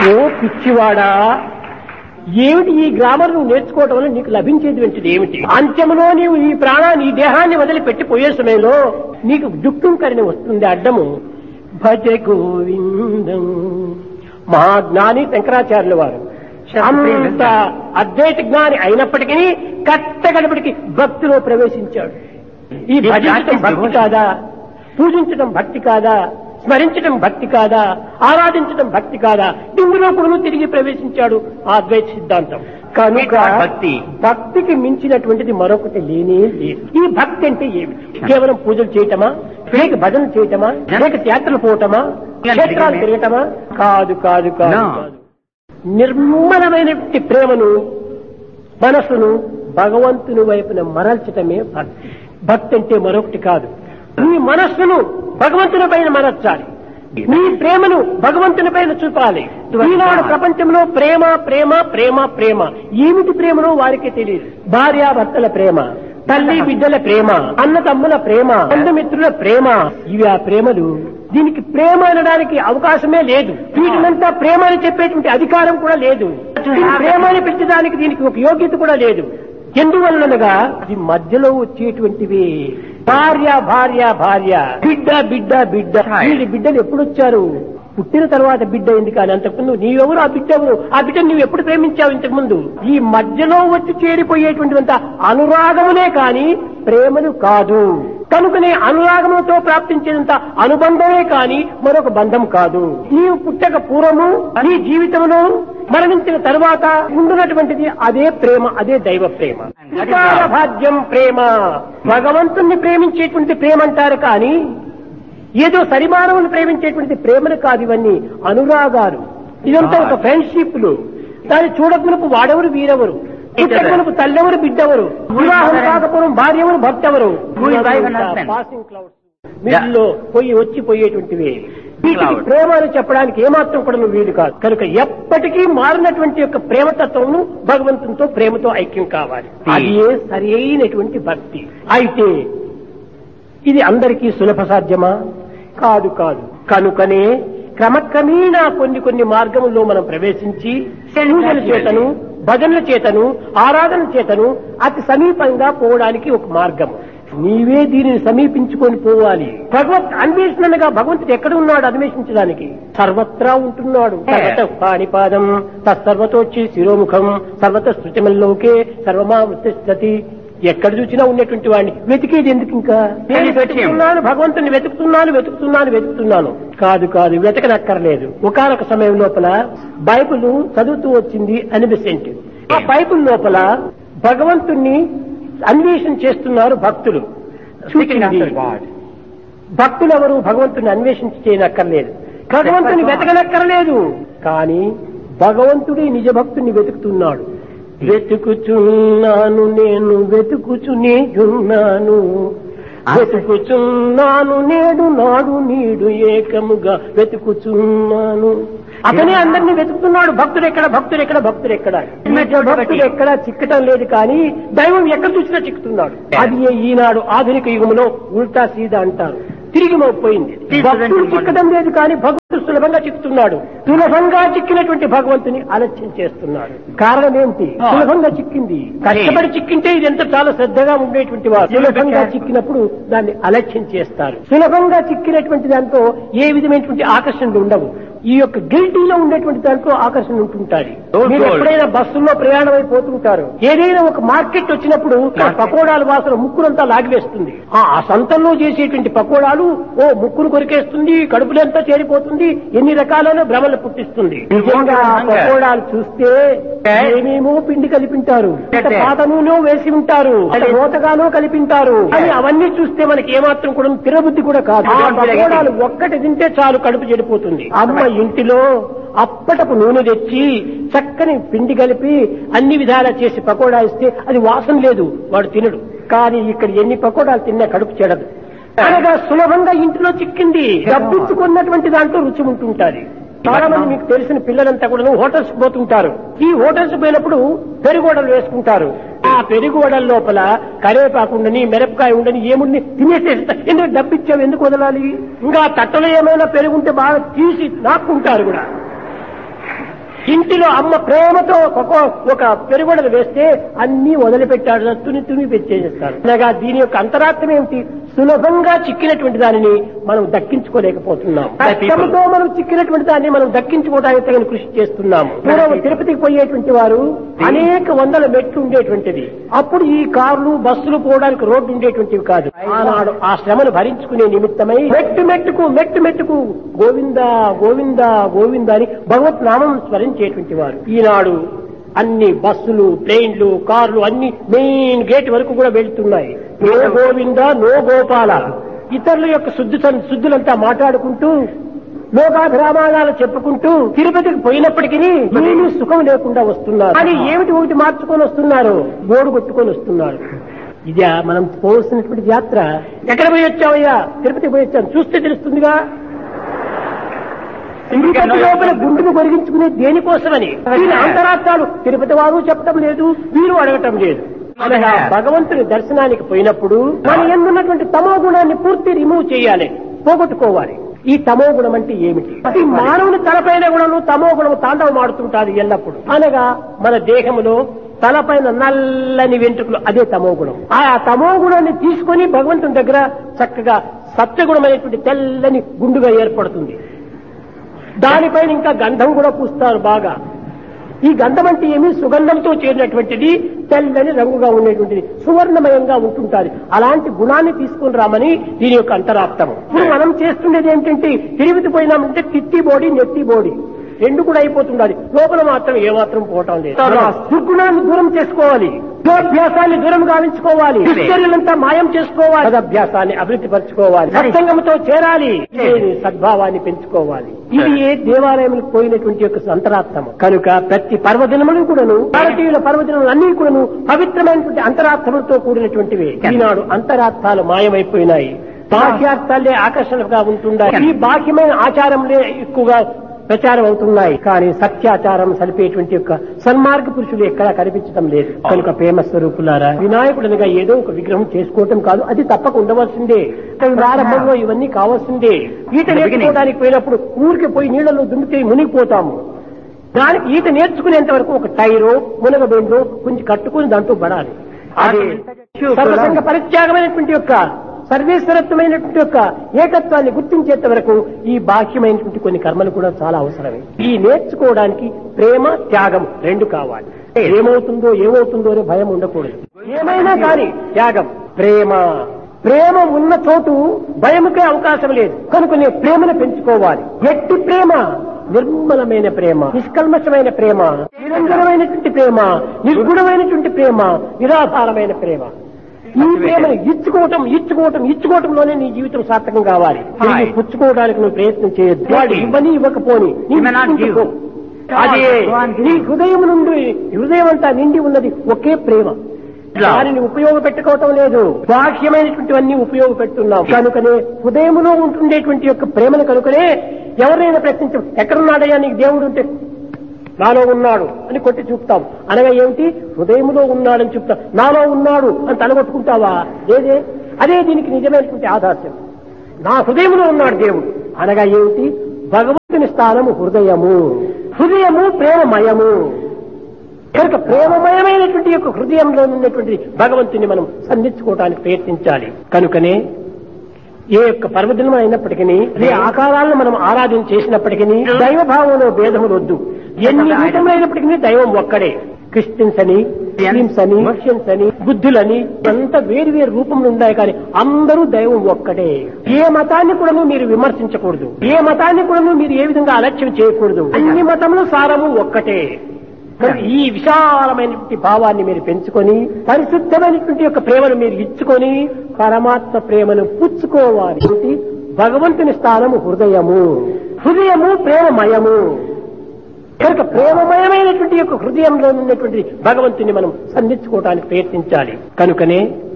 ఓ పిచ్చివాడా ఏమిటి ఈ గ్రామర్ నువ్వు నేర్చుకోవడం వల్ల నీకు లభించేటువంటిది ఏమిటి అంత్యములో నీవు ఈ ప్రాణాన్ని ఈ దేహాన్ని వదిలిపెట్టి పోయే సమయంలో నీకు దుఃఖం కరిని వస్తుంది అడ్డము భజ గోవిందం మహాజ్ఞాని శంకరాచార్యుల వారు అంత అద్వైత జ్ఞాని అయినప్పటికీ కట్టగడపటికి భక్తిలో ప్రవేశించాడు ఈ భజించడం భక్తి కాదా పూజించడం భక్తి కాదా స్మరించడం భక్తి కాదా ఆరాధించడం భక్తి కాదా ఇందులో కూడా తిరిగి ప్రవేశించాడు ఆ అద్వైత సిద్ధాంతం కనుక భక్తి. భక్తికి మించినటువంటిది మరొకటి లేనే లేదు ఈ భక్తి అంటే ఏమిటి కేవలం పూజలు చేయటమా లేక భజన చేయటమా లేక యాత్రలు పోవటమా క్షేత్రాలు తిరగటమా కాదు కాదు కాదు No. కాదు నిర్మలమైనటువంటి ప్రేమను మనసును భగవంతుని వైపున మరల్చటమే భక్తి భక్తి అంటే మరొకటి కాదు నీ మనస్సును భగవంతుని పైన మరల్చాలి నీ ప్రేమను భగవంతుని పైన చూపాలి ఈనాడు ప్రపంచంలో ప్రేమ ప్రేమ ప్రేమ ప్రేమ ఏమిటి ప్రేమనో వారికి తెలియదు భార్యాభర్తల ప్రేమ తల్లి బిడ్డల ప్రేమ అన్న తమ్ముల ప్రేమ బంధుమిత్రుల ప్రేమ ఇవి ఆ ప్రేమలు దీనికి ప్రేమ అనడానికి అవకాశమే లేదు వీటినంతా ప్రేమ అని చెప్పేటువంటి అధికారం కూడా లేదు ఈ ప్రేమ అని పెట్టడానికి దీనికి ఒక యోగ్యత కూడా లేదు ఎందువల్లనగా ఇది మధ్యలో వచ్చేటువంటివి భార్య భార్య భార్య బిడ్డ బిడ్డ బిడ్డ వీడి బిడ్డలు ఎప్పుడు వచ్చారు పుట్టిన తర్వాత బిడ్డ అయింది కానీ అంతకుముందు నీవెవరు ఆ బిడ్డ ఎవరు ఆ బిడ్డ నువ్వు ఎప్పుడు ప్రేమించావు ఇంతకు ముందు ఈ మధ్యలో వచ్చి చేరిపోయేటువంటివంత అనురాగమునే కాని ప్రేమను కాదు కనుకనే అనురాగముతో ప్రాప్తించేంత అనుబంధమే కాని మరొక బంధం కాదు నీవు పుట్టక పూర్వము నీ జీవితంలో మరణించిన తర్వాత ఉండునటువంటిది అదే ప్రేమ అదే దైవ ప్రేమ వికార భాగ్యం ప్రేమ భగవంతుణ్ణి ప్రేమించేటువంటి ప్రేమ అంటారు కానీ ఏదో సరిమానవుని ప్రేమించేటువంటి ప్రేమలు కాదు ఇవన్నీ అనురాగాలు ఇదంతా ఒక ఫ్రెండ్షిప్లు దాన్ని చూడకునపు వాడెవరు వీరెవరు పుట్టకునపు తల్లెవరు బిడ్డెవరు వివాహం కాకపోవడం భార్యవరు భర్త ఎవరు Who is wife and husband? Passing clouds మిడిల్లో పోయి వచ్చి పోయేటువంటివి వీటికి Cloud. ప్రేమ అని చెప్పడానికి ఏమాత్రం కూడా నువ్వు వీలు కాదు కనుక ఎప్పటికీ మారినటువంటి యొక్క ప్రేమతత్వమును భగవంతునితో ప్రేమతో ఐక్యం కావాలి అది సరి అయినటువంటి భక్తి అయితే ఇది అందరికీ సులభ సాధ్యమా కాదు కాదు కనుకనే క్రమక్రమేణా కొన్ని కొన్ని మార్గముల్లో మనం ప్రవేశించి పూజల చేతను భజనల చేతను ఆరాధన చేతను అతి సమీపంగా పోవడానికి ఒక మార్గం నీవే దీనిని సమీపించుకొని పోవాలి భగవత్ అన్వేషణగా భగవంతుడు ఎక్కడ ఉన్నాడు అన్వేషించడానికి సర్వత్రా ఉంటున్నాడు సర్వత పాణిపాదం తత్సర్వతోచ్చి శిరోముఖం సర్వత శృతిమల్లోకే సర్వమా వృత్తి ఎక్కడ చూసినా ఉన్నటువంటి వాడిని వెతికేది ఎందుకు ఇంకా నేను వెతుకుతున్నాను భగవంతుని వెతుకుతున్నాను వెతుకుతున్నాను వెతుకుతున్నాను కాదు కాదు వెతకనక్కర్లేదు ఒకనొక సమయం లోపల బైబిల్ చదువుతూ వచ్చింది అనిబిసెంట్ ఆ బైబిల్ లోపల భగవంతుణ్ణి అన్వేషణ చేస్తున్నారు భక్తులు చూసింది భక్తులెవరు భగవంతుని అన్వేషించి చేయనక్కర్లేదు భగవంతుని వెతకనక్కర్లేదు కానీ భగవంతుడే నిజ భక్తుని వెతుకుతున్నాడు వెతుకుచున్నాను నేను వెతుకుచునే ఉన్నాను వెతుకుచున్నాను నేడు నాడు నీడు ఏకముగా వెతుకుచున్నాను అతనే అందరినీ వెతుకుతున్నాడు భక్తుడు ఎక్కడ భక్తుడు ఎక్కడ భక్తుడు ఎక్కడ నిజ భక్తుడు ఎక్కడ చిక్కటం లేదు కానీ దైవం ఎక్కడ చూసినా చిక్కుతున్నాడు అది ఈనాడు ఆధునిక యుగంలో ఉల్టా సీదా అంటారు తిరిగి పోయింది భక్తుడు చిక్కడం లేదు కానీ భక్తుడు సులభంగా చిక్కుతున్నాడు సులభంగా చిక్కినటువంటి భగవంతుని అలక్ష్యం చేస్తున్నాడు కారణం ఏంటి సులభంగా చిక్కింది కష్టపడి చిక్కింటే ఇది ఎంత చాలా శ్రద్ధగా ఉండేటువంటి వారు సులభంగా చిక్కినప్పుడు దాన్ని అలక్ష్యం చేస్తారు సులభంగా చిక్కినటువంటి దాంతో ఏ విధమైనటువంటి ఆకర్షణలు ఉండవు ఈ యొక్క గిల్టీలో ఉండేటువంటి దాంట్లో ఆకర్షణ ఉంటుంటాయి మీరు ఎప్పుడైనా బస్సుల్లో ప్రయాణం అయిపోతుంటారు ఏదైనా ఒక మార్కెట్ వచ్చినప్పుడు ఆ పకోడాల వాసన ముక్కునంతా లాగివేస్తుంది ఆ ఆ సంతంలో చేసేటువంటి పకోడాలు ఓ ముక్కును కొరికేస్తుంది కడుపులంతా చేరిపోతుంది ఎన్ని రకాలైన భ్రమలు పుట్టిస్తుంది నిజంగా ఆ పకోడాలు చూస్తే ఏమేమో పిండి కలిపింటారు ఎంత పాత నూనె వేసి ఉంటారు ఎంత రోతగానో కలిపింటారు అని అవన్నీ చూస్తే మనకి ఏమాత్రం కూడా తిరబుద్ధి కూడా కాదు ఆ పకోడాలు ఒక్కటి తింటే చాలు కడుపు చెడిపోతుంది అమ్మ ఇంటిలో అప్పటపు నూనె తెచ్చి చక్కని పిండి కలిపి అన్ని విధాలా చేసి పకోడా ఇస్తే అది వాసన లేదు వాడు తినడు కానీ ఇక్కడ ఎన్ని పకోడాలు తిన్నా కడుపు చెడదు అనగా సులభంగా ఇంటిలో చిక్కింది డబ్బించుకున్నటువంటి దాంట్లో రుచి ఉంటుంటాది చాలా మంది మీకు తెలిసిన పిల్లలంతా కూడా హోటల్స్ పోతుంటారు ఈ హోటల్స్ పోయినప్పుడు పెరుగోడలు వేసుకుంటారు ఆ పెరుగువడల లోపల కరివేపాకు ఉండని మిరపకాయ ఉండని ఏముండి తినేసేస్తా ఎందుకు డబ్బిచ్చావు ఎందుకు వదలాలి ఇంకా తట్టలో ఏమైనా పెరుగుంటే బాగా తీసి నాక్కుంటారు కూడా ఇంటిలో అమ్మ ప్రేమతో ఒక ఒక పెరుగుడలు వేస్తే అన్ని వదిలిపెట్టాడు తుని తుని పెట్టేసేస్తాడు అనగా దీని యొక్క అంతరార్థం ఏమిటి సులభంగా చిక్కినటువంటి దానిని మనం దక్కించుకోలేకపోతున్నాం కష్టంతో మనం చిక్కినటువంటి దాన్ని మనం దక్కించుకోవడానికి తగిన కృషి చేస్తున్నాము పూర్వం తిరుపతికి పోయేటువంటి వారు అనేక వందల మెట్లు ఉండేటువంటిది అప్పుడు ఈ కార్లు బస్సులు పోవడానికి రోడ్డు ఉండేటువంటివి కాదు ఆనాడు ఆ శ్రమను భరించుకునే నిమిత్తమై మెట్టు మెట్టుకు మెట్టు మెట్టుకు గోవింద గోవింద గోవింద అని భగవత్ నామం స్మరించేటువంటి వారు ఈనాడు అన్ని బస్సులు ట్రైన్లు కార్లు అన్ని మెయిన్ గేట్ వరకు కూడా వెళ్తున్నాయి నో గోవింద నో గోపాల ఇతరుల యొక్క శుద్ధి శుద్ధులంతా మాట్లాడుకుంటూ లోకాభిరామాణాలు చెప్పుకుంటూ తిరుపతికి పోయినప్పటికీ ఏమీ సుఖం లేకుండా వస్తున్నారు కానీ ఏమిటి ఒకటి మార్చుకొని వస్తున్నారు గోడు కొట్టుకొని వస్తున్నారు ఇదే మనం పోవలసినటువంటి యాత్ర ఎక్కడ పోయి వచ్చావయ్యా తిరుపతి పోయి వచ్చాను చూస్తే తెలుస్తుందిగా తిరుపతి లోపల గుండెను కొరిగించుకునే దేనికోసమని దీని అంతరార్థాలు తిరుపతి వారు చెప్పటం లేదు వీరు అడగటం లేదు అనగా భగవంతుని దర్శనానికి పోయినప్పుడు మన ఎందున్నటువంటి తమో గుణాన్ని పూర్తి రిమూవ్ చేయాలి పోగొట్టుకోవాలి ఈ తమో గుణం అంటే ఏమిటి ప్రతి మానవుని తలపైన గుణము తమో గుణము తాండవం ఆడుతుంటాది ఎల్లప్పుడు అనగా మన దేహములో తలపైన నల్లని వెంట్రుకలు అదే తమో గుణం ఆ తమో గుణాన్ని తీసుకొని భగవంతుని దగ్గర చక్కగా సత్యగుణమైనటువంటి తెల్లని గుండుగా ఏర్పడుతుంది దానిపైన ఇంకా గంధం కూడా పూస్తారు బాగా ఈ గంధం అంటే ఏమి సుగంధంతో చేరినటువంటిది తెల్లని రంగుగా ఉండేటువంటిది సువర్ణమయంగా ఉంటుంటారు అలాంటి గుణాన్ని తీసుకుని రామని దీని యొక్క అంతరార్థము ఇప్పుడు మనం చేస్తుండేది ఏంటంటే తిరుపతి పోయినామంటే తిత్తి బోడి నెత్తి బోడి రెండు కూడా అయిపోతుండాలి లోపల మాత్రం ఏమాత్రం పోవటం లేదు ఆ దుర్గుణాన్ని దూరం చేసుకోవాలి యోభ్యాసాన్ని దూరం గావించుకోవాలి దుశ్చర్యలంతా మాయం చేసుకోవాలి సదభ్యాసాన్ని అభివృద్ధి పరచుకోవాలి సత్సంగంతో చేరాలి ఇది సద్భావాన్ని పెంచుకోవాలి ఇది ఏ దేవాలయములకు పోయినటువంటి యొక్క అంతరార్థము కనుక ప్రతి పర్వదినములు కూడాను భారతీయుల పర్వదినములు అన్ని కూడాను పవిత్రమైనటువంటి అంతరార్థములతో కూడినటువంటివి ఈనాడు అంతరార్థాలు మాయమైపోయినాయి బాహ్యార్థాలే ఆకర్షణగా ఉంటున్నాయి ఈ బాహ్యమైన ఆచారంలే ఎక్కువగా ప్రచారం అవుతున్నాయి కానీ సత్యాచారం సలిపేటువంటి యొక్క సన్మార్గ పురుషులు ఎక్కడా కనిపించడం లేదు కనుక ప్రేమ స్వరూపులారా వినాయకుడినిగా ఏదో ఒక విగ్రహం చేసుకోవటం కాదు అది తప్పక ఉండవలసిందే ప్రారంభంలో ఇవన్నీ కావాల్సిందే ఈత నేర్చుకోవడానికి పోయినప్పుడు ఊరికి పోయి నీళ్లలో దుమ్మితే మునిగిపోతాము దానికి ఈత నేర్చుకునేంత వరకు ఒక టైరో మునగబెండో కొంచెం కట్టుకుని దాంట్లో పడాలి అది సర్వసంగ పరిత్యాగమైనటువంటి యొక్క సర్వేశ్వరత్వమైనటువంటి యొక్క ఏకత్వాన్ని గుర్తించేంత వరకు ఈ బాహ్యమైనటువంటి కొన్ని కర్మలు కూడా చాలా అవసరమే ఈ నేర్చుకోవడానికి ప్రేమ త్యాగం రెండు కావాలి ఏమవుతుందో ఏమవుతుందో అనే భయం ఉండకూడదు ఏమైనా కానీ త్యాగం ప్రేమ ప్రేమ ఉన్న చోటు భయముకే అవకాశం లేదు కనుక నేను ప్రేమను పెంచుకోవాలి ఎట్టి ప్రేమ నిర్మలమైన ప్రేమ నిష్కల్మషమైన ప్రేమ నిరంజనమైనటువంటి ప్రేమ నిర్గుణమైనటువంటి ప్రేమ నిరాధారమైన ప్రేమ ఈ ప్రేమను ఇచ్చుకోవటం ఇచ్చుకోవటం ఇచ్చుకోవటంలోనే నీ జీవితం సార్థకం కావాలి తిరిగి పుచ్చుకోవడానికి నువ్వు ప్రయత్నం చేయొద్దు వాడు ఇవ్వని ఇవ్వకపోని నీ ఇచ్చుకుంటూ పో. అదే నీ హృదయం నుండి హృదయం అంతా నిండి ఉన్నది ఒకే ప్రేమ దానిని ఉపయోగపెట్టుకోవటం లేదు బాహ్యమైనటువంటివన్నీ ఉపయోగపెడుతున్నాం కనుకనే హృదయములో ఉంటుండేటువంటి యొక్క ప్రేమను కనుకనే ఎవరైనా ప్రశ్నించం ఎక్కడున్నాడయ్యా నీకు దేవుడు ఉంటే నాలో ఉన్నాడు అని కొట్టి చూపుతాం అనగా ఏమిటి హృదయములో ఉన్నాడని చెప్తాం నాలో ఉన్నాడు అని తలగొట్టుకుంటావా లేదే అదే దీనికి నిజమైనటువంటి ఆదర్శం నా హృదయములో ఉన్నాడు దేవుడు అనగా ఏమిటి భగవంతుని స్థానము హృదయము హృదయము ప్రేమమయము కనుక ప్రేమమయమైనటువంటి యొక్క హృదయంలో ఉన్నటువంటి భగవంతుని మనం సంధించుకోవడానికి ప్రయత్నించాలి కనుకనే ఏ యొక్క పర్వదినం అయినప్పటికీ ఏ ఆకారాలను మనం ఆరాధన చేసినప్పటికీ దైవ భావంలో భేదములు వద్దు ఎన్ని రూపములైనప్పటికీ దైవం ఒక్కడే క్రిస్టియన్స్ అని ముస్లిమ్స్ అని మర్షియన్స్ అని బుద్ధులని అంత వేరు వేరు రూపములు ఉన్నాయి కానీ అందరూ దైవం ఒక్కటే ఏ మతాన్ని కూడా మీరు విమర్శించకూడదు ఏ మతాన్ని కూడా మీరు ఏ విధంగా అలక్ష్యం చేయకూడదు అన్ని మతములు సారము ఒక్కటే మరి ఈ విశాలమైనటువంటి భావాన్ని మీరు పెంచుకొని పరిశుద్ధమైనటువంటి యొక్క ప్రేమను మీరు ఇచ్చుకొని పరమాత్మ ప్రేమను పుచ్చుకోవాలి ఏంటి? భగవంతుని స్థానము హృదయము హృదయము ప్రేమమయము కనుక ప్రేమమయమైనటువంటి యొక్క హృదయంలో ఉన్నటువంటి భగవంతుని మనం సంధించుకోవడానికి ప్రయత్నించాలి కనుకనే